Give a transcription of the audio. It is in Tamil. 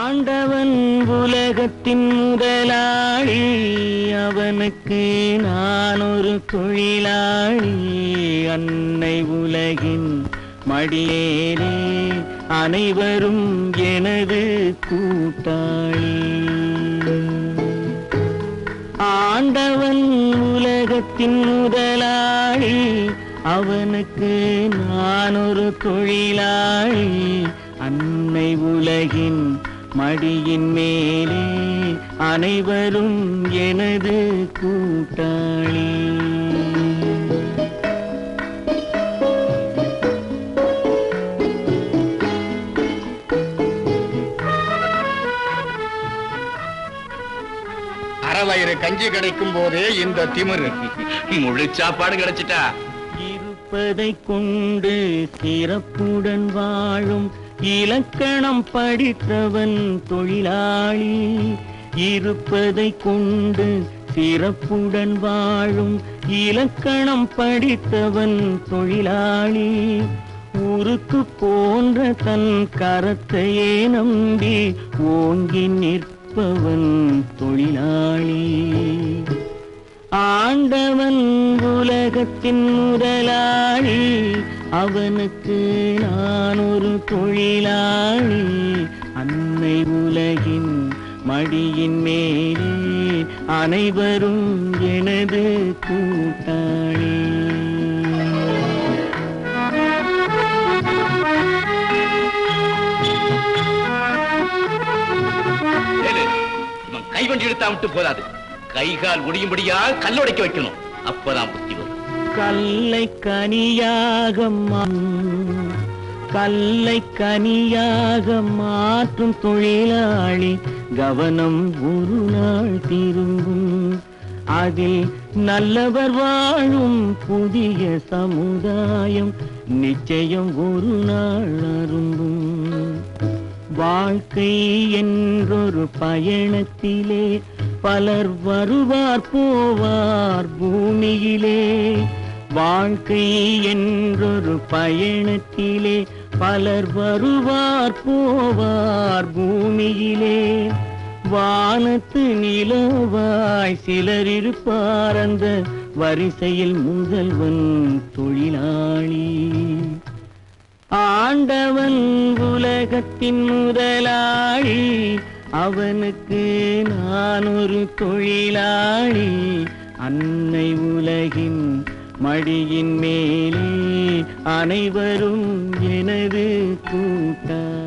ஆண்டவன் உலகத்தின் முதலாளி அவனுக்கு நான் ஒரு தொழிலாளி அன்னை உலகின் மடியேறே அனைவரும் எனது கூட்டாளி ஆண்டவன் உலகத்தின் முதலாளி அவனுக்கு நான் ஒரு தொழிலாளி அன்னை உலகின் மடியின் மேலே அனைவரும் எனது கூட்டாளி அறவயிறு கஞ்சி கிடைக்கும் போதே இந்த திமிரு முழு சாப்பாடு கிடைச்சிட்டா இருப்பதை கொண்டு சிறப்புடன் வாழும் இலக்கணம் படித்தவன் தொழிலாளி இருப்பதை கொண்டு சிறப்புடன் வாழும் இலக்கணம் படித்தவன் தொழிலாளி உருக்கு போன்ற தன் கரத்தையே நம்பி ஓங்கி நிற்பவன் தொழிலாளி ஆண்டவன் உலகத்தின் முதலாளி அவனுக்கு நான் ஒரு தொழிலாளி அன்னை உலகின் மடியின் மேலே அனைவரும் எனது கூட்டாளி ஏலு, இவன் கை வண்டி எடுத்தா விட்டு போதாது கை கால் முடியும்படியா கல்லுடைக்க வைக்கணும் அப்பதான் புத்தி வரும் கல்லை கனியாக மா- கல்லை கனியாக மாற்றும் தொழிலாளி கவனம் ஒரு நாள் திரும்பும் அதில் நல்லவர் வாழும் புதிய சமுதாயம் நிச்சயம் ஒரு நாள் அரும்பும் வாழ்க்கை என்றொரு பயணத்திலே பலர் வருவார் போவார் பூமியிலே வாழ்க்கை என்றொரு பயணத்திலே பலர் வருவார் போவார் பூமியிலே வானத்து நிலவாய் சிலர் இருப்பார் அந்த வரிசையில் முதல்வன் தொழிலாளி ஆண்டவன் உலகத்தின் முதலாளி அவனுக்கு நான் ஒரு தொழிலாளி அன்னை உலகின் மடியின் மேலே அனைவரும் எனது கூட்டாளி